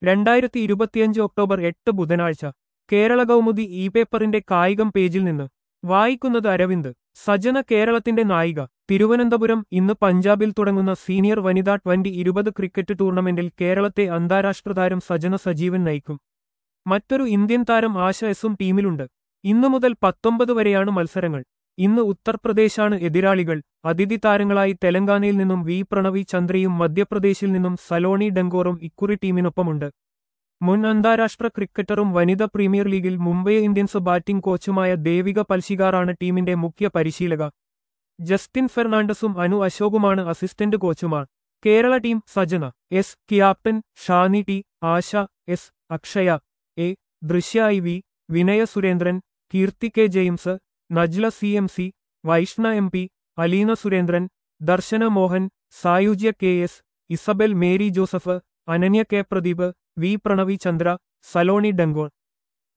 രണ്ടായിരത്തി ഇരുപത്തിയഞ്ച് ഒക്ടോബർ എട്ട് ബുധനാഴ്ച കേരള കൗമുദി ഇ പേപ്പറിന്റെ കായികം പേജിൽ നിന്ന് വായിക്കുന്നത് അരവിന്ദ് സജന കേരളത്തിന്റെ നായിക തിരുവനന്തപുരം ഇന്ന് പഞ്ചാബിൽ തുടങ്ങുന്ന സീനിയർ വനിതാ ട്വന്റി ഇരുപത് ക്രിക്കറ്റ് ടൂർണമെന്റിൽ കേരളത്തെ അന്താരാഷ്ട്ര താരം സജന സജീവൻ നയിക്കും മറ്റൊരു ഇന്ത്യൻ താരം ആശ എസും ടീമിലുണ്ട് ഇന്നു മുതൽ പത്തൊമ്പത് വരെയാണ് മത്സരങ്ങൾ ഇന്ന് ഉത്തർപ്രദേശാണ് എതിരാളികൾ അതിഥി താരങ്ങളായി തെലങ്കാനയിൽ നിന്നും വി പ്രണവി ചന്ദ്രയും മധ്യപ്രദേശിൽ നിന്നും സലോണി ഡെങ്കോറും ഇക്കുറി ടീമിനൊപ്പമുണ്ട് മുൻ അന്താരാഷ്ട്ര ക്രിക്കറ്ററും വനിതാ പ്രീമിയർ ലീഗിൽ മുംബൈ ഇന്ത്യൻസ് ബാറ്റിംഗ് കോച്ചുമായ ദേവിക പൽശികാറാണ് ടീമിന്റെ മുഖ്യ പരിശീലക ജസ്റ്റിൻ ഫെർണാണ്ടസും അനു അശോകുമാണ് അസിസ്റ്റന്റ് കോച്ചുമാർ Kerala team Sajana S captain Shani T Asha S Akshaya A Drishya I V Vinaya Surendran Keerthi K James Najla C M C Vaishna M P Aleena Surendran Darshana Mohan Sayujya K S Isabel Mary Joseph Ananya K Pradeep V Pranavi Chandra Saloni ഡങ്കോൾ